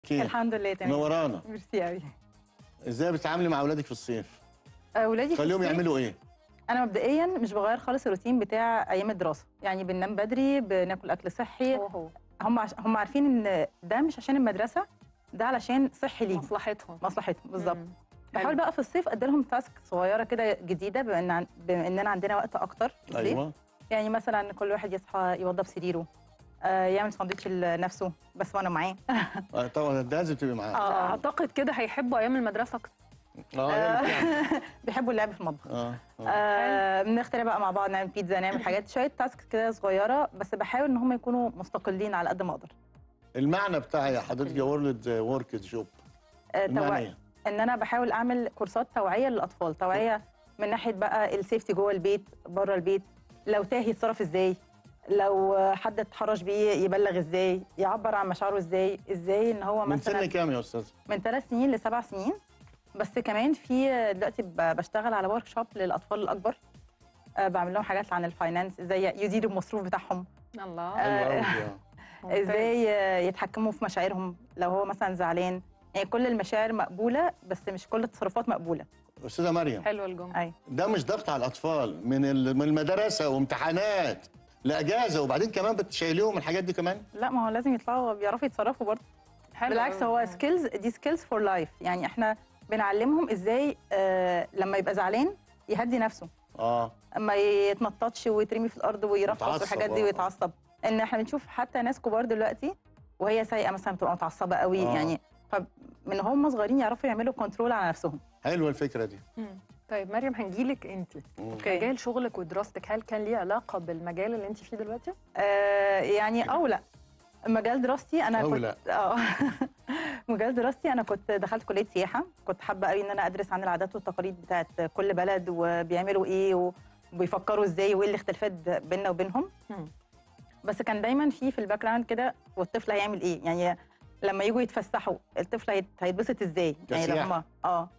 كيف الحمد لله تمام منورانا ميرسي قوي ازاي بتتعاملي مع اولادك في الصيف اولادي في خليهم الصيف، يعملوا ايه انا مبدئيا مش بغير خالص الروتين بتاع ايام الدراسه يعني بننام بدري بناكل اكل صحي هو هو هم عش... هم عارفين ان ده مش عشان المدرسه ده علشان صحي ليهم مصلحتهم مصلحتهم بالظبط مم. بحاول حلو. بقى في الصيف ادي لهم تاسك صغيره كده جديده بما ان عن- بما اننا عندنا وقت اكتر في الصيف ايوه يعني مثلا كل واحد يصحى يوضب سريره آه يعمل ساندوتش لنفسه بس وانا معاه آه، طبعا ده لازم تبقي معاه اه اعتقد كده هيحبوا ايام المدرسه اكتر اه هي بتعمل. بيحبوا اللعب في المطبخ اه آه. آه بنخترع بقى مع بعض نعمل بيتزا نعمل حاجات شويه تاسك كده صغيره بس بحاول ان هم يكونوا مستقلين على قد ما اقدر المعنى بتاع يا حضرتك يا وورلد ورك جوب آه المعنى توع... ايه ان انا بحاول اعمل كورسات توعيه للاطفال توعيه من ناحيه بقى السيفتي جوه البيت بره البيت لو تاه يتصرف ازاي لو حد اتحرش بيه يبلغ ازاي يعبر عن مشاعره ازاي ازاي ان هو من مثلا سن كام يا استاذ من ثلاث سنين لسبع سنين بس كمان في دلوقتي ب- بشتغل على ورك شوب للاطفال الاكبر آه، بعمل لهم حاجات عن الفاينانس ازاي يديروا المصروف بتاعهم الله حلو آه، قوي آه. ممتاز. ازاي آه، يتحكموا في مشاعرهم لو هو مثلا زعلان يعني كل المشاعر مقبوله بس مش كل التصرفات مقبوله استاذه مريم حلوه الجمله اي ده مش ضغط على الاطفال من ال- من المدرسه وامتحانات لاجازه وبعدين كمان بتشيليهم الحاجات دي كمان لا ما هو لازم يطلعوا بيعرفوا يتصرفوا برضه حلو بالعكس أوي. هو سكيلز دي سكيلز فور لايف يعني احنا بنعلمهم ازاي آه لما يبقى زعلان يهدي نفسه اه ما يتنططش ويترمي في الارض ويرفص يتعصب، والحاجات دي آه. ويتعصب ان احنا بنشوف حتى ناس كبار دلوقتي وهي سايقه مثلا بتبقى متعصبه قوي آه. يعني فمن هم صغيرين يعرفوا يعملوا كنترول على نفسهم حلوه الفكره دي مم. طيب مريم هنجيلك انت مم. مجال شغلك ودراستك هل كان ليه علاقه بالمجال اللي انت فيه دلوقتي؟ آه يعني او لا مجال دراستي انا أو كنت لا. اه مجال دراستي انا كنت دخلت كليه سياحه كنت حابه قوي ان انا ادرس عن العادات والتقاليد بتاعت كل بلد وبيعملوا ايه وبيفكروا ازاي وايه الاختلافات بيننا وبينهم مم. بس كان دايما في في الباك جراوند كده والطفل هيعمل ايه يعني لما يجوا يتفسحوا الطفل هيت- هيتبسط ازاي يعني لو كسياحة. هما اه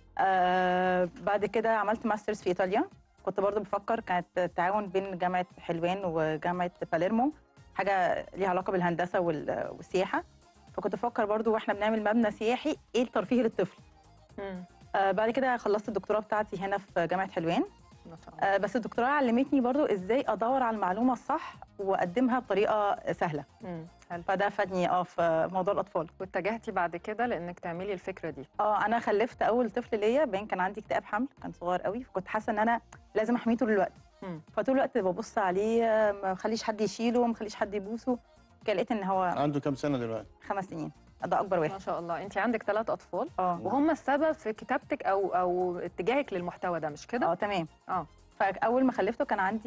آه، بعد كده عملت ماسترز في ايطاليا كنت برضو بفكر كانت تعاون بين جامعه حلوان وجامعه باليرمو حاجه ليها علاقه بالهندسه وال- والسياحه فكنت بفكر برضو واحنا بنعمل مبنى سياحي ايه الترفيه للطفل مم. آه بعد كده خلصت الدكتوراه بتاعتي هنا في جامعه حلوان ما شاء الله آه بس الدكتوراه علمتني برضو ازاي ادور على المعلومه الصح واقدمها بطريقه سهله مم. حلو فده فادني اه في موضوع الاطفال واتجهتي بعد كده لانك تعملي الفكره دي اه انا خلفت اول طفل ليا باين كان عندي اكتئاب حمل كان صغير قوي فكنت حاسه ان انا لازم احميه طول الوقت مم. فطول الوقت ببص عليه آه، ما اخليش حد يشيله ما اخليش حد يبوسه كده لقيت ان هو عنده كام سنه دلوقتي خمس سنين ده اكبر ما واحد شاء الله انت عندك ثلاث اطفال اه وهم السبب في كتابتك او او اتجاهك للمحتوى ده مش كده؟ اه تمام اه فاول ما خلفته كان عندي